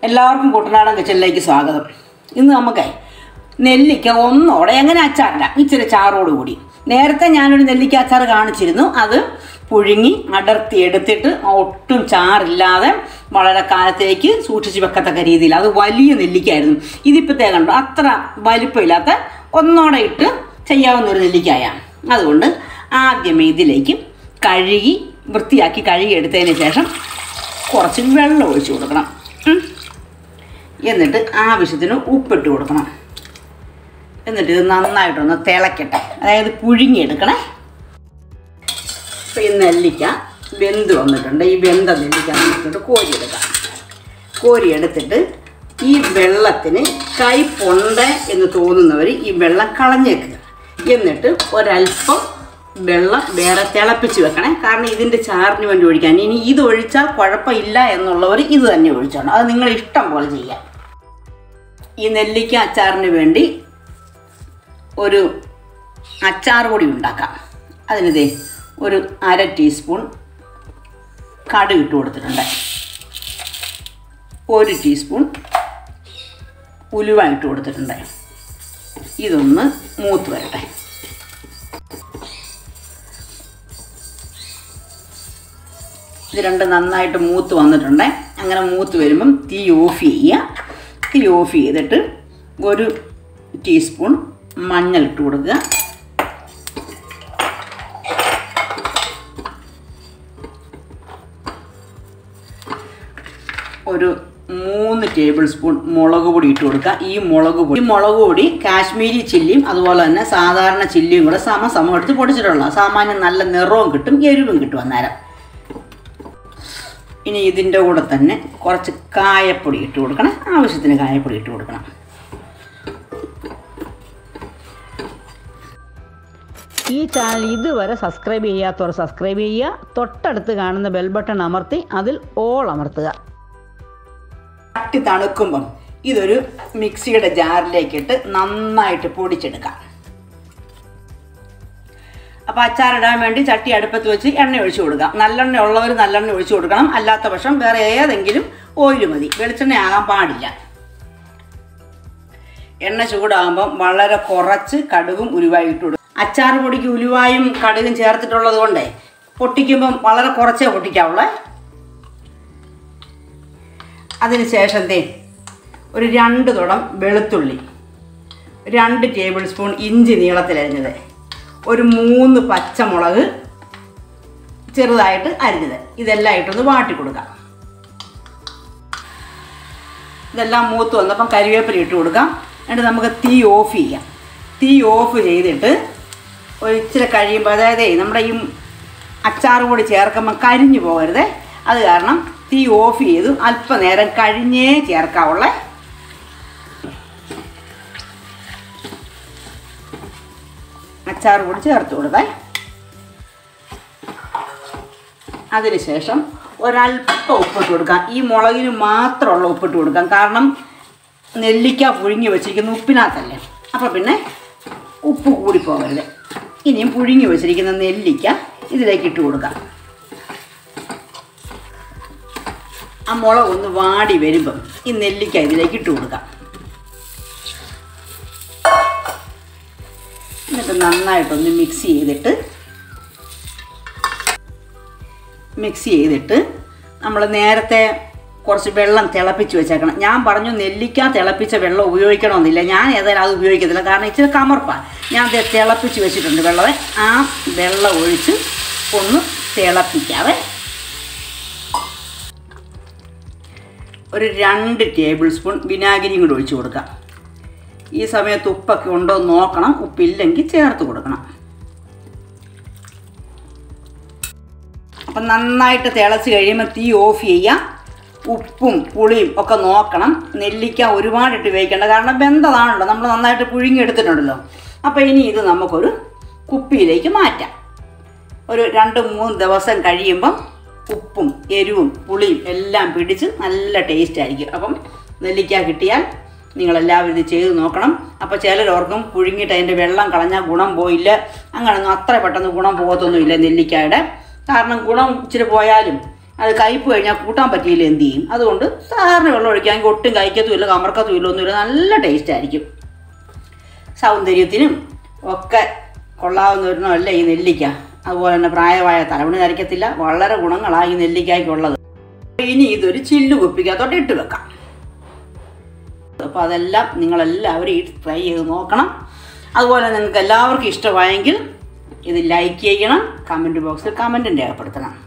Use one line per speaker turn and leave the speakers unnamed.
എല്ലാവർക്കും കുട്ടനാടൻ കിച്ചണിലേക്ക് സ്വാഗതം ഇന്ന് നമുക്കേ നെല്ലിക്ക ഒന്നോടെ എങ്ങനെ അച്ചാറില്ല ഇച്ചിരി ചാറോട് കൂടി നേരത്തെ ഞാനൊരു നെല്ലിക്ക അച്ചാർ കാണിച്ചിരുന്നു അത് പുഴുങ്ങി അടർത്തി എടുത്തിട്ട് ഒട്ടും ചാറില്ലാതെ വളരെ കാലത്തേക്ക് സൂക്ഷിച്ച് വെക്കത്തക്ക രീതിയിൽ അത് വലിയ നെല്ലിക്കായിരുന്നു ഇതിപ്പോഴത്തേ കണ്ടു അത്ര വലിപ്പമില്ലാത്ത ഒന്നോടെ ഇട്ട് ചെയ്യാവുന്ന ഒരു നെല്ലിക്കായാണ് അതുകൊണ്ട് ആദ്യമേ ഇതിലേക്ക് കഴുകി വൃത്തിയാക്കി കഴുകി എടുത്തതിന് ശേഷം കുറച്ച് വെള്ളം ഒഴിച്ചു കൊടുക്കണം ഉം. എന്നിട്ട് ആവശ്യത്തിന് ഉപ്പിട്ട് കൊടുക്കണം എന്നിട്ട് ഇത് നന്നായിട്ടൊന്ന് തിളക്കട്ടെ അതായത് പുഴുങ്ങിയെടുക്കണേ ഇപ്പം ഈ നെല്ലിക്ക വെന്ത് വന്നിട്ടുണ്ട് ഈ വെന്ത നെല്ലിക്ക നമുക്കിട്ട് കോരിയെടുക്കാം കോരിയെടുത്തിട്ട് ഈ വെള്ളത്തിന് കൈ പൊണ്ട എന്ന് തോന്നുന്നവർ ഈ വെള്ളം കളഞ്ഞേക്കുക എന്നിട്ട് ഒരല്പം വെള്ളം വേറെ തിളപ്പിച്ച് വെക്കണേ കാരണം ഇതിൻ്റെ ചാറിന് വേണ്ടി ഒഴിക്കാൻ ഇനി ഇത് ഒഴിച്ചാൽ കുഴപ്പമില്ല എന്നുള്ളവർ ഇത് തന്നെ ഒഴിച്ചോണം അത് നിങ്ങൾ ഇഷ്ടം പോലെ ചെയ്യാം ഈ നെല്ലിക്ക അച്ചാറിന് വേണ്ടി ഒരു അച്ചാർ പൊടി ഉണ്ടാക്കാം അതിനിതേ ഒരു അര ടീസ്പൂൺ കടുക് ഇട്ട് കൊടുത്തിട്ടുണ്ട് ഒരു ടീസ്പൂൺ ഉലുവ ഇട്ട് കൊടുത്തിട്ടുണ്ട് ഇതൊന്ന് മൂത്ത് വരട്ടെ ഇത് രണ്ട് നന്നായിട്ട് മൂത്ത് വന്നിട്ടുണ്ട് അങ്ങനെ മൂത്ത് വരുമ്പം തീ ഓഫ് ചെയ്യുക തീ ഓഫ് ചെയ്തിട്ട് ഒരു ടീസ്പൂൺ മഞ്ഞൾ ഇട്ട് കൊടുക്കുക ഒരു മൂന്ന് ടേബിൾ സ്പൂൺ മുളക് പൊടി ഇട്ട് കൊടുക്കുക ഈ മുളക് പൊടി ഈ മുളക് പൊടി കാശ്മീരി ചില്ലിയും അതുപോലെ തന്നെ സാധാരണ ചില്ലിയും കൂടെ സമസമം എടുത്ത് പൊടിച്ചിട്ടുള്ള സാമാന്യം നല്ല നിറവും കിട്ടും എരിവും കിട്ടും അന്നേരം ഇനി ഇതിൻ്റെ കൂടെ തന്നെ കുറച്ച് കായപ്പൊടി ഇട്ട് കൊടുക്കണം ആവശ്യത്തിന് കായപ്പൊടി ഇട്ട് കൊടുക്കണം
ഈ ചാനൽ ഇതുവരെ സബ്സ്ക്രൈബ് ചെയ്യാത്തവർ സബ്സ്ക്രൈബ് ചെയ്യുക തൊട്ടടുത്ത് കാണുന്ന ബെൽ ബട്ടൺ അമർത്തി അതിൽ ഓൾ അമർത്തുക
തട്ടി തണുക്കുമ്പം ഇതൊരു മിക്സിയുടെ ജാറിലേക്കിട്ട് നന്നായിട്ട് പൊടിച്ചെടുക്കാം അപ്പോൾ അച്ചാറിടാൻ വേണ്ടി ചട്ടി അടുപ്പത്ത് വെച്ച് എണ്ണ ഒഴിച്ചു കൊടുക്കാം നല്ലെണ്ണ ഉള്ളവർ നല്ലെണ്ണ ഒഴിച്ചു കൊടുക്കണം അല്ലാത്ത പക്ഷം വേറെ ഏതെങ്കിലും ഓയിൽ മതി വെളിച്ചെണ്ണ ആകാൻ പാടില്ല എണ്ണ ചൂടാകുമ്പം വളരെ കുറച്ച് കടുകും ഉലുവായും ഇട്ട് കൊടുക്കും അച്ചാർ പൊടിക്ക് ഉലുവായും കടുകും ചേർത്തിട്ടുള്ളത് കൊണ്ടേ പൊട്ടിക്കുമ്പം വളരെ കുറച്ചേ പൊട്ടിക്കാവുള്ളേ അതിന് ശേഷം ദേ ഒരു രണ്ട് തുടം വെളുത്തുള്ളി രണ്ട് ടേബിൾ സ്പൂൺ ഇഞ്ചി നീളത്തിലരിഞ്ഞത് ഒരു മൂന്ന് പച്ചമുളക് ചെറുതായിട്ട് അരിഞ്ഞത് ഇതെല്ലാം ഇട്ടൊന്ന് വാട്ടി കൊടുക്കാം ഇതെല്ലാം മൂത്ത് വന്നപ്പം കരിവേപ്പില ഇട്ട് കൊടുക്കാം എന്നിട്ട് നമുക്ക് തീ ഓഫ് ചെയ്യാം തീ ഓഫ് ചെയ്തിട്ട് ഒരു ഇച്ചിരി കഴിയുമ്പോൾ അതായത് നമ്മുടെ ഈ അച്ചാർ പൊടി ചേർക്കുമ്പോൾ കരിഞ്ഞു പോകരുത് അത് കാരണം തീ ഓഫ് ചെയ്തു അല്പനേരം കഴിഞ്ഞേ ചേർക്കാവുള്ളേ അച്ചാർ പൊടി ചേർത്ത് കൊടുക്കേ അതിനുശേഷം ഒരല്പം ഉപ്പിട്ട് കൊടുക്കാം ഈ മുളകിന് മാത്രമുള്ള ഉപ്പിട്ട് കൊടുക്കാം കാരണം നെല്ലിക്ക പുഴുങ്ങി വെച്ചിരിക്കുന്ന ഉപ്പിനകത്തല്ലേ അപ്പോൾ പിന്നെ ഉപ്പ് കൂടി പോകരുത് ഇനിയും പുഴുങ്ങി വെച്ചിരിക്കുന്ന നെല്ലിക്ക ഇതിലേക്ക് ഇട്ട് കൊടുക്കാം ആ മുളക് ഒന്ന് വാടി വരുമ്പം ഈ നെല്ലിക്ക ഇതിലേക്ക് ഇട്ട് കൊടുക്കാം എന്നിട്ട് നന്നായിട്ടൊന്ന് മിക്സ് ചെയ്തിട്ട് മിക്സ് ചെയ്തിട്ട് നമ്മൾ നേരത്തെ കുറച്ച് വെള്ളം തിളപ്പിച്ച് വെച്ചേക്കണം ഞാൻ പറഞ്ഞു നെല്ലിക്ക തിളപ്പിച്ച വെള്ളം ഉപയോഗിക്കണമെന്നില്ല ഞാൻ ഏതായാലും അത് ഉപയോഗിക്കത്തില്ല കാരണം ഇച്ചിരി കമർപ്പാണ് ഞാൻ അത് തിളപ്പിച്ച് വെച്ചിട്ടുണ്ട് വെള്ളമേ ആ വെള്ളം ഒഴിച്ച് ഒന്ന് തിളപ്പിക്കാവേ ഒരു രണ്ട് ടേബിൾ സ്പൂൺ വിനാഗിരിയും കൂടി ഒഴിച്ച് കൊടുക്കാം ഈ സമയത്ത് ഉപ്പൊക്കെ ഉണ്ടോ എന്ന് നോക്കണം ഉപ്പില്ലെങ്കിൽ ചേർത്ത് കൊടുക്കണം അപ്പം നന്നായിട്ട് തിളച്ച് കഴിയുമ്പോൾ തീ ഓഫ് ചെയ്യാം ഉപ്പും പുളിയും ഒക്കെ നോക്കണം നെല്ലിക്ക ഒരുപാടിട്ട് വേവിക്കേണ്ട കാരണം വെന്തതാണല്ലോ നമ്മൾ നന്നായിട്ട് പുഴുങ്ങിയെടുത്തിട്ടുണ്ടല്ലോ അപ്പോൾ ഇനി ഇത് നമുക്കൊരു കുപ്പിയിലേക്ക് മാറ്റാം ഒരു രണ്ട് മൂന്ന് ദിവസം കഴിയുമ്പം ഉപ്പും എരിവും പുളിയും എല്ലാം പിടിച്ച് നല്ല ടേസ്റ്റ് ആയിരിക്കും അപ്പം നെല്ലിക്ക കിട്ടിയാൽ നിങ്ങളെല്ലാവരും ഇത് ചെയ്ത് നോക്കണം അപ്പോൾ ചിലരോർക്കും പുഴുങ്ങിയിട്ട് അതിൻ്റെ വെള്ളം കളഞ്ഞാൽ ഗുണം പോയില്ല അങ്ങനെയൊന്നും അത്ര പെട്ടെന്ന് ഗുണം പോകത്തൊന്നുമില്ല നെല്ലിക്കായുടെ കാരണം ഗുണം ഇച്ചിരി പോയാലും അത് കയ്പ്പ് കഴിഞ്ഞാൽ കൂട്ടാൻ പറ്റിയില്ല എന്ത് ചെയ്യും അതുകൊണ്ട് സാധാരണ വെള്ളം ഒഴിക്കാമെങ്കിൽ ഒട്ടും കഴിക്കത്തുമില്ല കമർക്കത്തുമില്ല ഒന്നുമില്ല നല്ല ടേസ്റ്റ് ആയിരിക്കും സൗന്ദര്യത്തിനും ഒക്കെ കൊള്ളാവുന്ന ഒരെണ്ണമല്ല ഈ നെല്ലിക്ക അതുപോലെ തന്നെ പ്രായമായ തലമുടി നരയ്ക്കത്തില്ല വളരെ ഗുണങ്ങളാണ് ഈ നെല്ലിക്കായ്ക്കുള്ളത് ഇനി ഇതൊരു ചില്ലു കുപ്പിക്കകത്തോട്ട് ഇട്ട് വെക്കാം അപ്പോൾ അതെല്ലാം നിങ്ങളെല്ലാവരും ഈ ട്രൈ ചെയ്ത് നോക്കണം അതുപോലെ നിങ്ങൾക്ക് എല്ലാവർക്കും ഇഷ്ടമായെങ്കിൽ ഇത് ലൈക്ക് ചെയ്യണം കമൻറ്റ് ബോക്സിൽ കമൻറ്റും രേഖപ്പെടുത്തണം